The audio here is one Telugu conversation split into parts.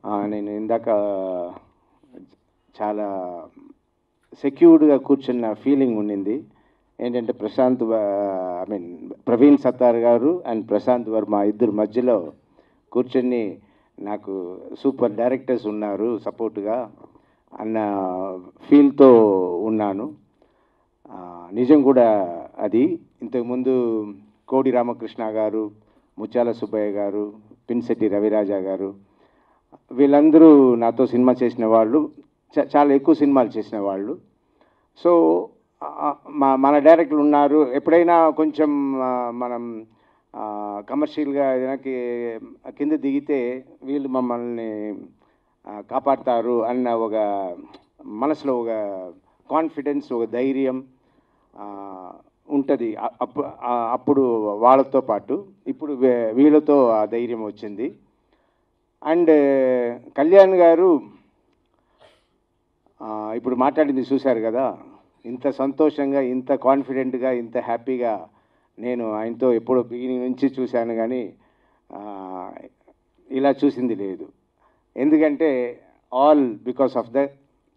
ఆ, నేను ఇందాక చాలా సెక్యూర్డ్గా కూర్చున్న ఫీలింగ్ ఉండింది ఏంటంటే ప్రశాంత్ ఐ మీన్ ప్రవీణ్ సత్తార్ గారు అండ్ ప్రశాంత్ వర్మ ఇద్దరు మధ్యలో కూర్చొని నాకు సూపర్ డైరెక్టర్స్ ఉన్నారు సపోర్ట్గా అన్న ఫీల్తో ఉన్నాను ఆ, నిజం కూడా అది ఇంతకుముందు కోడి రామకృష్ణ గారు ముత్యాల సుబ్బయ్య గారు పిన్శెట్టి రవిరాజా గారు వీళ్ళందరూ నాతో సినిమా చేసిన వాళ్ళు చా- చాలా ఎక్కువ సినిమాలు చేసిన వాళ్ళు సో ఆ, మా మన డైరెక్టర్లు ఉన్నారు ఎప్పుడైనా కొంచెం ఆ, మనం కమర్షియల్గా ఏదైనాకి కింద దిగితే వీళ్ళు మమ్మల్ని ఆ, కాపాడతారు అన్న ఒక మనసులో ఒక కాన్ఫిడెన్స్ ఒక ధైర్యం ఉంటుంది అప్పుడు అప్పుడు వాళ్ళతో పాటు ఇప్పుడు వే- వీళ్ళతో ఆ ధైర్యం వచ్చింది అండ్ కళ్యాణ్ గారు ఆ, ఇప్పుడు మాట్లాడింది చూశారు కదా ఇంత సంతోషంగా ఇంత కాన్ఫిడెంట్గా ఇంత హ్యాపీగా నేను ఆయనతో ఎప్పుడో బిగినింగ్ నుంచి చూశాను కానీ ఆ, ఇలా చూసింది లేదు ఎందుకంటే ఆల్ బికాస్ ఆఫ్ ద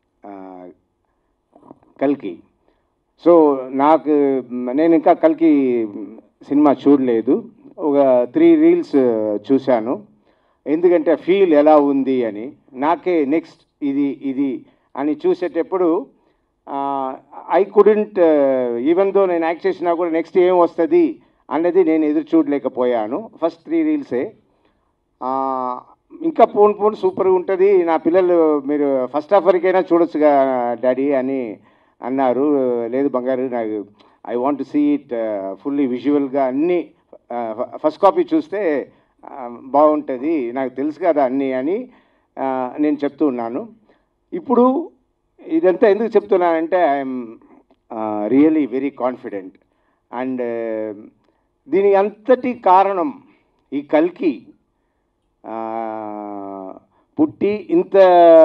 కల్కి సో నాకు నేను ఇంకా కల్కి సినిమా చూడలేదు ఒక త్రీ రీల్స్ చూశాను ఎందుకంటే ఫీల్ ఎలా ఉంది అని నాకే నెక్స్ట్ ఇది ఇది అని చూసేటప్పుడు ఐ కుడెంట్ ఈవెన్ దో నేను యాక్ట్ చేసినా కూడా నెక్స్ట్ ఏం వస్తుంది అన్నది నేను ఎదురు చూడలేకపోయాను ఫస్ట్ త్రీ రీల్సే ఆ, ఇంకా పోన్ పోన్ సూపర్గా ఉంటుంది నా పిల్లలు మీరు ఫస్ట్ హాఫ్ వరకైనా చూడొచ్చుగా డాడీ అని అన్నారు లేదు బంగారు నాకు I want to see it fully విజువల్గా అన్నీ ఫస్ట్ కాపీ చూస్తే ఆ, బాగుంటుంది నాకు తెలుసు కదా అన్నీ అని ఆ, నేను చెప్తూ ఉన్నాను ఇప్పుడు ఇదంతా ఎందుకు చెప్తున్నానంటే I'm really very confident and దీనికి అంతటి కారణం ఈ కల్కి ఆ, పుట్టి ఇంత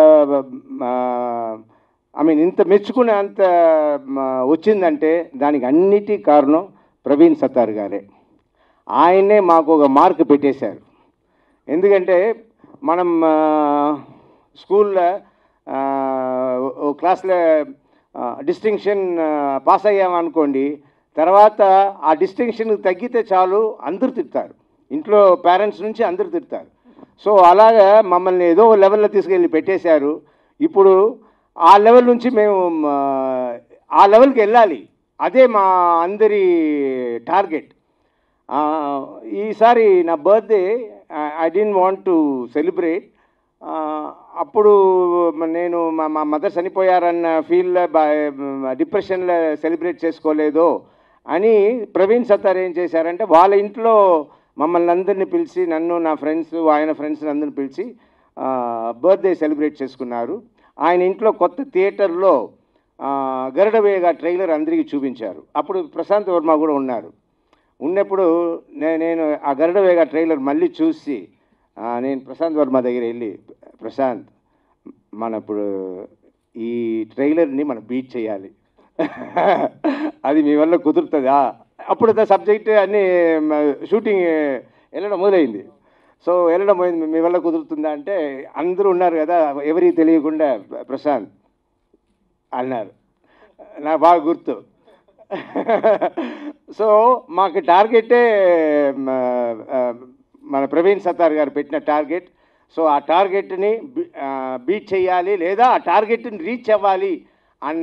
ఐ మీన్ ఇంత మెచ్చుకునే అంత మ, వచ్చిందంటే దానికి అన్నిటి కారణం ప్రవీణ్ సత్తార్ గారే ఆయనే మాకు ఒక మార్క్ పెట్టేశారు ఎందుకంటే మనం ఆ, స్కూల్లో ఆ, ఓ- ఓ క్లాస్లో డిస్టింక్షన్ పాస్ అయ్యామనుకోండి తర్వాత ఆ డిస్టింక్షన్ తగ్గితే చాలు అందరూ తిడతారు ఇంట్లో పేరెంట్స్ నుంచి అందరూ తిడతారు సో అలాగా మమ్మల్ని ఏదో లెవెల్లో తీసుకెళ్ళి పెట్టేశారు ఇప్పుడు ఆ లెవెల్ నుంచి మేము ఆ, ఆ లెవెల్కి వెళ్ళాలి అదే మా అందరి టార్గెట్ ఆ, ఈసారి నా birthday I don't want to celebrate అప్పుడు మ- నేను మా మా మదర్ చనిపోయారన్న ఫీల్లో డిప్రెషన్లో సెలబ్రేట్ చేసుకోలేదో అని ప్రవీణ్ సత్తార్ ఏం చేశారంటే వాళ్ళ ఇంట్లో మమ్మల్ని అందరినీ పిలిచి నన్ను నా ఫ్రెండ్స్ ఆయన ఫ్రెండ్స్ అందరిని పిలిచి బర్త్డే సెలబ్రేట్ చేసుకున్నారు ఆయన ఇంట్లో కొత్త థియేటర్లో గరుడవేగా ట్రైలర్ అందరికీ చూపించారు అప్పుడు ప్రశాంత్ వర్మ కూడా ఉన్నారు ఉన్నప్పుడు నే- నేను ఆ గరుడవేగా ట్రైలర్ మళ్ళీ చూసి ఆ, నేను ప్రశాంత్ వర్మ దగ్గర వెళ్ళి ప్రశాంత్ మన ఇప్పుడు ఈ ట్రైలర్ని మనం బీట్ చేయాలి అది మీ వల్ల కుదురుతుందా అప్పుడు సబ్జెక్ట్ అన్నీ షూటింగ్ వెళ్ళడం మొదలైంది సో వెళ్ళడం పోయింది మీ వల్ల కుదురుతుందా అంటే అందరూ ఉన్నారు కదా ఎవరికి తెలియకుండా ప్రశాంత్ అన్నారు నాకు బాగా గుర్తు సో మాకు టార్గెటే మ, ఆ, మన ప్రవీణ్ సత్తార్ గారు పెట్టిన టార్గెట్ సో ఆ టార్గెట్ని బీట్ చేయాలి లేదా ఆ టార్గెట్ని రీచ్ అవ్వాలి అన్న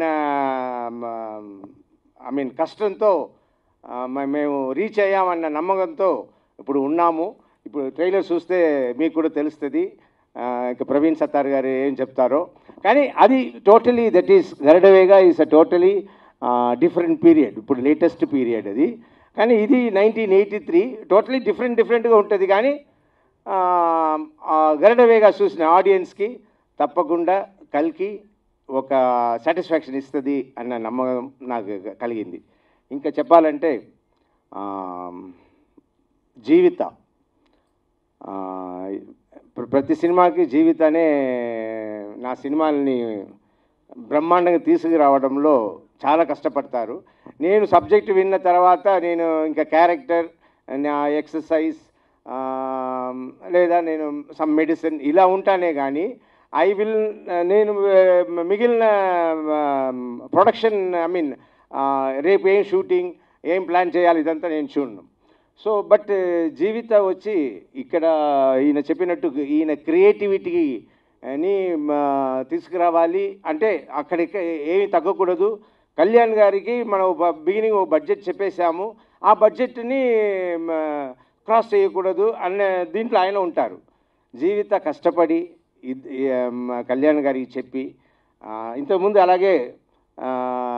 ఐ మీన్ కష్టంతో ఆ, మ- మేము రీచ్ అయ్యామన్న నమ్మకంతో ఇప్పుడు ఉన్నాము ఇప్పుడు ట్రైలర్ చూస్తే మీకు కూడా తెలుస్తుంది ఆ, ఇక ప్రవీణ్ సత్తార్ గారు ఏం చెప్తారో కానీ అది totally that is Garudavega is a totally different period ఇప్పుడు లేటెస్ట్ పీరియడ్ అది కానీ ఇది nineteen eighty three totally different డిఫరెంట్గా ఉంటుంది కానీ ఆ, ఆ గరడవేగా చూసిన ఆడియన్స్కి తప్పకుండా కల్కి ఒక సాటిస్ఫాక్షన్ ఇస్తుంది అన్న నమ్మకం నాకు కలిగింది ఇంకా చెప్పాలంటే ఆ, జీవిత ఆ, ప్ర- ప్రతి సినిమాకి జీవితానే నా సినిమాల్ని బ్రహ్మాండంగా తీసుకురావడంలో చాలా కష్టపడతారు నేను సబ్జెక్ట్ విన్న తర్వాత నేను ఇంకా క్యారెక్టర్ నా ఎక్సర్సైజ్ లేదా నేను సమ్ మెడిసిన్ ఇలా ఉంటానే కానీ ఐ విల్ నేను ఆ, మిగిలిన ప్రొడక్షన్ ఐ మీన్ రేపు ఏం షూటింగ్ ఏం ప్లాన్ చేయాలి ఇదంతా నేను చూడను సో బట్ జీవిత వచ్చి ఇక్కడ ఈయన చెప్పినట్టు ఈయన క్రియేటివిటీ అని మా, తీసుకురావాలి అంటే అక్కడికి ఏమి తగ్గకూడదు కళ్యాణ్ గారికి మనం బిగినింగ్ ఒక బడ్జెట్ చెప్పేశాము ఆ బడ్జెట్ని క్రాస్ చేయకూడదు అనే దీంట్లో ఆయన ఉంటారు జీవిత కష్టపడి ఇద్- ఈ, మ, కళ్యాణ్ గారికి చెప్పి ఆ, ఇంతకుముందు అలాగే ఆ,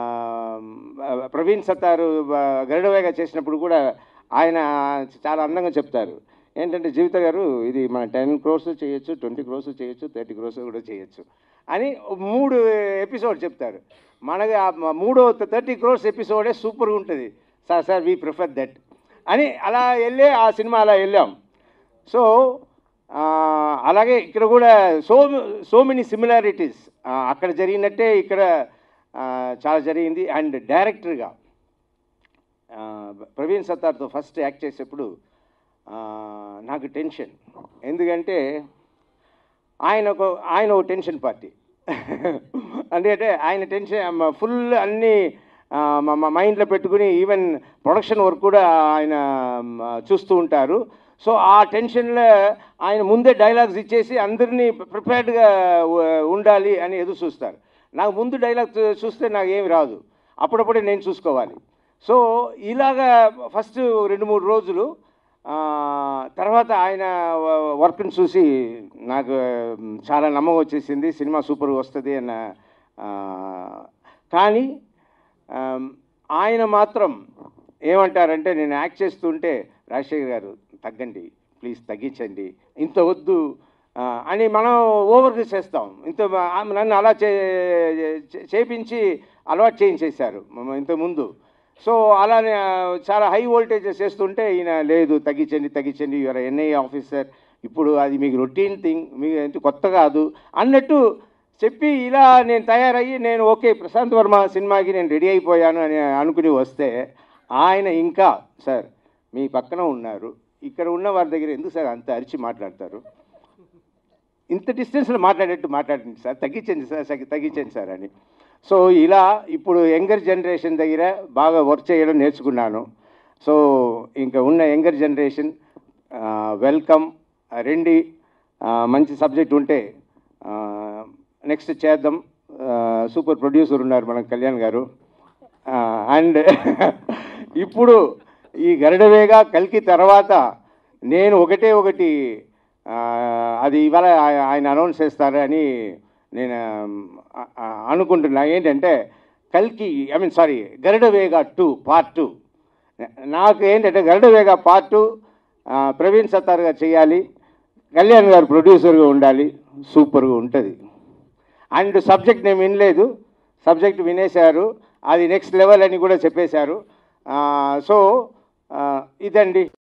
ప్రవీణ్ సత్తారు గరుడవేగా చేసినప్పుడు కూడా ఆయన చాలా అందంగా చెప్తారు ఏంటంటే జీవిత గారు ఇది మన టెన్ క్రోర్స్ చేయొచ్చు ట్వంటీ క్రోర్స్ చేయొచ్చు థర్టీ క్రోర్స్ కూడా చేయొచ్చు అని మూడు ఎపిసోడ్ చెప్తారు మనకి ఆ మ- మూడో థర్టీ క్రోర్స్ ఎపిసోడే సూపర్గా ఉంటుంది sir sir we prefer that అని అలా వెళ్ళే ఆ సినిమా అలా వెళ్ళాం సో ఆ, అలాగే ఇక్కడ కూడా సో సో మెనీ సిమిలారిటీస్ అక్కడ జరిగినట్టే ఇక్కడ ఆ, చాలా జరిగింది అండ్ డైరెక్టర్గా ఆ, ప్రవీణ్ సత్తార్తో ఫస్ట్ యాక్ట్ చేసేప్పుడు ఆ, నాకు టెన్షన్ ఎందుకంటే ఆయన ఒక ఆయన ఒక టెన్షన్ పార్టీ ఎందుకంటే ఆయన టెన్షన్ ఫుల్ అన్నీ ఆ, మా మా మైండ్లో పెట్టుకుని ఈవెన్ ప్రొడక్షన్ వర్క్ కూడా ఆయన మ, చూస్తూ ఉంటారు సో ఆ టెన్షన్లో ఆయన ముందే డైలాగ్స్ ఇచ్చేసి అందరినీ ప్రిపేర్డ్గా ఉండాలి అని ఎదురు చూస్తారు నాకు ముందు డైలాగ్ చూస్తే నాకు ఏమి రాదు అప్పుడప్పుడే నేను చూసుకోవాలి సో ఇలాగా ఫస్ట్ రెండు మూడు రోజులు ఆ, తర్వాత ఆయన వ- వర్క్ని చూసి నాకు మ్, చాలా నమ్మకం వచ్చేసింది సినిమా సూపర్ వస్తుంది అన్న ఆ, కానీ ఆమ్, ఆయన మాత్రం ఏమంటారంటే నేను యాక్ట్ చేస్తుంటే రాజశేఖర్ గారు తగ్గండి ప్లీజ్ తగ్గించండి ఇంత వద్దు ఆ, అని మనం ఓవర్గా చేస్తాం ఇంత ఆ, నన్ను అలా చే చే- చేపించి అలవాటు చేయించేశారు మ- ఇంతకుముందు సో అలానే ఆ, చాలా హై వోల్టేజ్ చేస్తుంటే ఈయన లేదు తగ్గించండి తగ్గించండి యువర్ ఎన్ఐ ఆఫీసర్ ఇప్పుడు అది మీకు రొటీన్ థింగ్ మీకు ఎంత కొత్త కాదు అన్నట్టు చెప్పి ఇలా నేను తయారయ్యి నేను ఓకే ప్రశాంత్ వర్మ సినిమాకి నేను రెడీ అయిపోయాను అని అనుకుని వస్తే ఆయన ఇంకా సార్ మీ పక్కన ఉన్నారు ఇక్కడ ఉన్న వారి దగ్గర ఎందుకు సార్ అంత అరిచి మాట్లాడతారు ఇంత డిస్టెన్స్లో మాట్లాడేట్టు మాట్లాడండి సార్ తగ్గించండి సార్ తగ్గి- తగ్గించండి సార్ అని సో ఇలా ఇప్పుడు యంగర్ జనరేషన్ దగ్గర బాగా వర్క్ చేయడం నేర్చుకున్నాను సో ఇంకా ఉన్న యంగర్ జనరేషన్ వెల్కమ్ రండి ఆ, మంచి సబ్జెక్ట్ ఉంటే నెక్స్ట్ చేద్దాం సూపర్ ప్రొడ్యూసర్ ఉన్నారు మన కళ్యాణ్ గారు అండ్ ఇప్పుడు ఈ గరుడవేగా కల్కి తర్వాత నేను ఒకటే ఒకటి ఆ, అది ఇవాళ ఆయ- ఆయన అనౌన్స్ చేస్తారని నేను ఆ, ఆ, అనుకుంటున్నా ఏంటంటే కల్కి I mean sorry Garudavega two part two నాకు ఏంటంటే గరుడవేగా పార్ట్ టూ ప్రవీణ్ సత్తార్ గారు చేయాలి కళ్యాణ్ గారు ప్రొడ్యూసర్గా ఉండాలి సూపర్గా ఉంటుంది అండ్ సబ్జెక్ట్ నేను వినలేదు సబ్జెక్ట్ వినేశారు అది నెక్స్ట్ లెవెల్ అని కూడా చెప్పేశారు సో ఇదండి